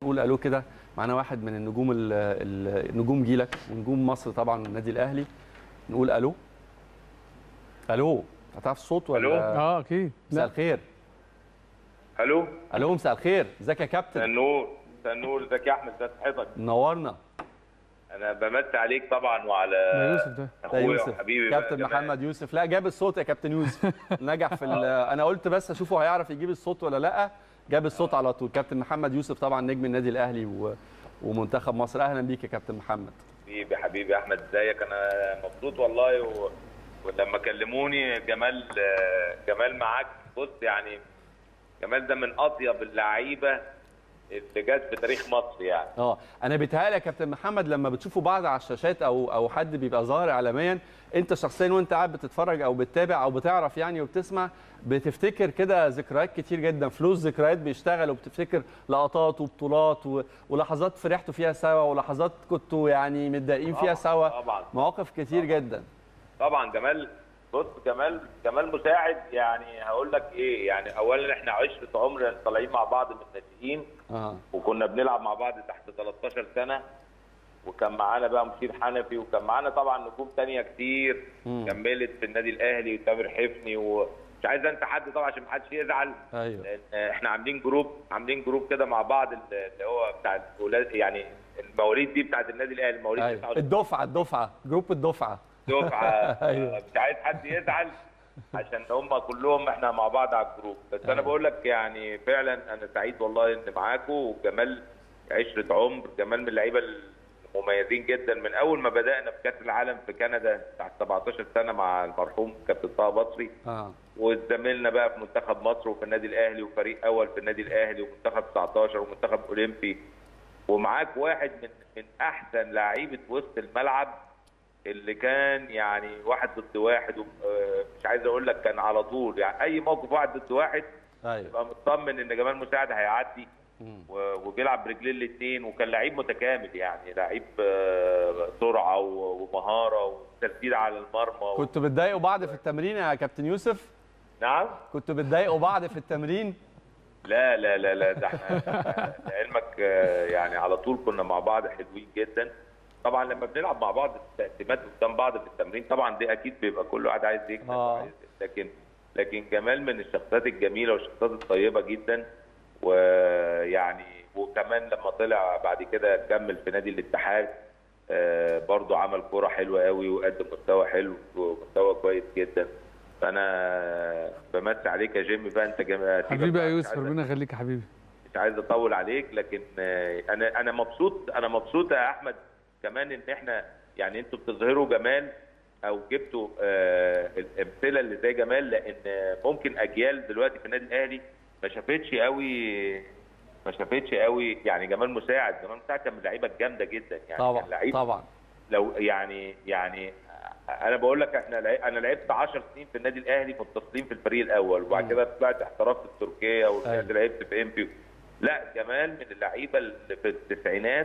نقول الو كده معانا واحد من النجوم ال- ال- نجوم جيلك ونجوم مصر طبعا النادي الاهلي نقول الو الو هتعرف الصوت ولا ألو؟ اه اكيد مساء لا الخير الو الو مساء الخير ازيك يا كابتن تنور تنور ازيك يا احمد ازي صحتك منورنا انا بمسي عليك طبعا ده وعلى يوسف ده ده اخويا يوسف وحبيبي بقى كابتن جمال. محمد يوسف لا جاب الصوت يا كابتن يوسف نجح في ال- انا قلت بس اشوفه هيعرف يجيب الصوت ولا لا جاب الصوت على طول كابتن محمد يوسف طبعا نجم النادي الاهلي و... ومنتخب مصر اهلا بيك يا كابتن محمد حبيبي حبيبي احمد ازيك انا مبسوط والله و... ولما كلموني جمال جمال معاك بص يعني جمال ده من اطيب اللعيبه اللي جت في تاريخ مصر يعني اه انا بيتهيألي يا كابتن محمد لما بتشوفوا بعض على الشاشات او او حد بيبقى ظاهر اعلاميا انت شخصيا وانت قاعد بتتفرج او بتتابع او بتعرف يعني وبتسمع بتفتكر كده ذكريات كتير جدا فلوس ذكريات بيشتغل وبتفتكر لقطات وبطولات و... ولحظات فرحتوا فيها سوا ولحظات كنتوا يعني متضايقين فيها طبعاً، سوا طبعاً. مواقف كتير جدا طبعا جمال بص جمال جمال مساعد يعني هقول لك ايه يعني اولا احنا عشره عمر طالعين مع بعض من الناشئين اه وكنا بنلعب مع بعض تحت 13 سنه وكان معانا بقى مشير حنفي وكان معانا طبعا نجوم تانية كتير مم. كملت في النادي الاهلي وتامر حفني ومش عايز انت حد طبعا عشان محدش يزعل ايوه لان احنا عاملين جروب عاملين جروب كده مع بعض اللي هو بتاع الولاد يعني المواليد دي بتاعت النادي الاهلي المواليد ايوه 99 الدفعه الدفعه جروب الدفعه دفعه أيوة. مش عايز حد يزعل عشان هم كلهم احنا مع بعض على الجروب بس انا أيوة. بقول لك يعني فعلا انا سعيد والله ان معاكم وجمال عشره عمر جمال من اللعيبه المميزين جدا من اول ما بدانا في كاس العالم في كندا تحت 17 سنه مع المرحوم كابتن طه بصري اه وزميلنا بقى في منتخب مصر وفي النادي الاهلي وفريق اول في النادي الاهلي ومنتخب 19 ومنتخب اولمبي ومعاك واحد من من احسن لعيبه وسط الملعب اللي كان يعني واحد ضد واحد ومش عايز اقول لك كان على طول يعني اي موقف واحد ضد واحد ايوه يبقى مطمن ان جمال مساعد هيعدي مم. و- وبيلعب برجلين الاثنين وكان لعيب متكامل يعني لعيب آه، سرعه و- ومهاره وتسديد على المرمى و... كنتوا بتضايقوا بعض في التمرين يا كابتن يوسف نعم كنتوا بتضايقوا بعض في التمرين لا لا لا لا ده احنا لعلمك آه، يعني على طول كنا مع بعض حلوين جدا طبعا لما بنلعب مع بعض التقسيمات قدام بعض في التمرين طبعا دي اكيد بيبقى كل واحد عايز يكسب آه. وعايز- لكن لكن جمال من الشخصيات الجميله والشخصيات الطيبه جدا ويعني وكمان لما طلع بعد كده كمل في نادي الاتحاد آه، برضو عمل كوره حلوه قوي وقدم مستوى حلو ومستوى كويس جدا فانا بمسي عليك يا جيمي بقى انت جم... حبيبي يا مش يوسف عايز- ربنا يخليك يا حبيبي مش عايز اطول عليك لكن آه، انا انا مبسوط انا مبسوط يا احمد كمان ان احنا يعني انتوا بتظهروا جمال او جبتوا آه، الامثله اللي زي جمال لان آه، ممكن اجيال دلوقتي في النادي الاهلي ما شافتش قوي ما شافتش قوي يعني جمال مساعد جمال مساعد كان من اللعيبه الجامده جدا يعني طبعا كان لعيب طبعا لو يعني يعني انا بقول لك احنا لع- انا لعبت 10 سنين في النادي الاهلي متصلين في الفريق الاول وبعد مم. كده طلعت احترفت في تركيا ورجعت أيوة. لعبت في امبي لا جمال من اللعيبه اللي في التسعينات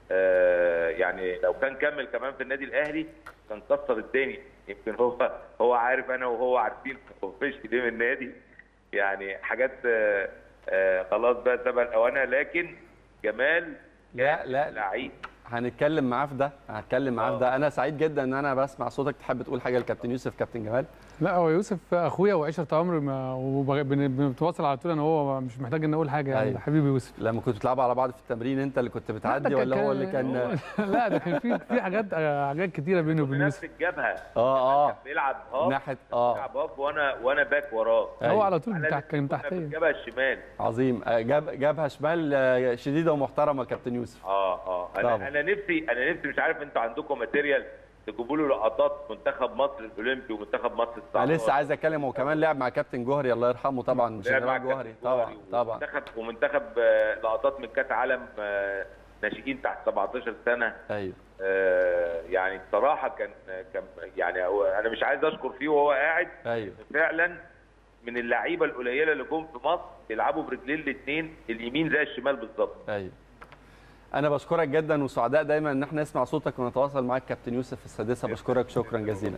آه يعني لو كان كمل كمان في النادي الاهلي كان كسر الدنيا يمكن هو هو عارف انا وهو عارفين هو مشي ليه من النادي يعني حاجات آه آه خلاص بقى سبق اوانها لكن جمال لا لا لعيب هنتكلم معاه في ده هنتكلم معاه في ده انا سعيد جدا ان انا بسمع صوتك تحب تقول حاجه لكابتن يوسف كابتن جمال لا هو يوسف اخويا وعشره عمر ما- وبغ- بن- بنتواصل على طول انا وهو مش محتاج ان اقول حاجه يعني أيوة. حبيبي يوسف لما كنتوا بتلعبوا على بعض في التمرين انت اللي كنت لا، بتعدي ده ولا هو اللي كان هو- لا ده كان في في حاجات حاجات كتيره بينه وبين بنفس يوسف الجبهه اه اه بيلعب هاف ناحيه اه بيلعب هاف وانا وانا باك وراه أيوة. هو على طول احنا بتاع الاتنين كان كنا في تحتيه الجبهه الشمال عظيم آه، جاب جابها شمال آه، شديده ومحترمه كابتن يوسف اه اه طبعا. انا انا نفسي انا نفسي مش عارف انتوا عندكم ماتيريال تجيبوا له لقطات منتخب مصر الاولمبي ومنتخب مصر الصعب انا لسه عايز اتكلم هو كمان لعب مع كابتن جوهري الله يرحمه طبعا جنرال جوهري طبعا طبعا ومنتخب ومنتخب آه، لقطات من كاس عالم آه، ناشئين تحت 17 سنه ايوه آه، يعني بصراحه كان كان يعني هو انا مش عايز اشكر فيه وهو قاعد ايوه فعلا من اللعيبه القليله اللي جم في مصر بيلعبوا برجلين الاثنين اليمين زي الشمال بالظبط ايوه انا بشكرك جدا وسعداء دايما ان احنا نسمع صوتك ونتواصل معاك كابتن يوسف السادسه بشكرك شكرا جزيلا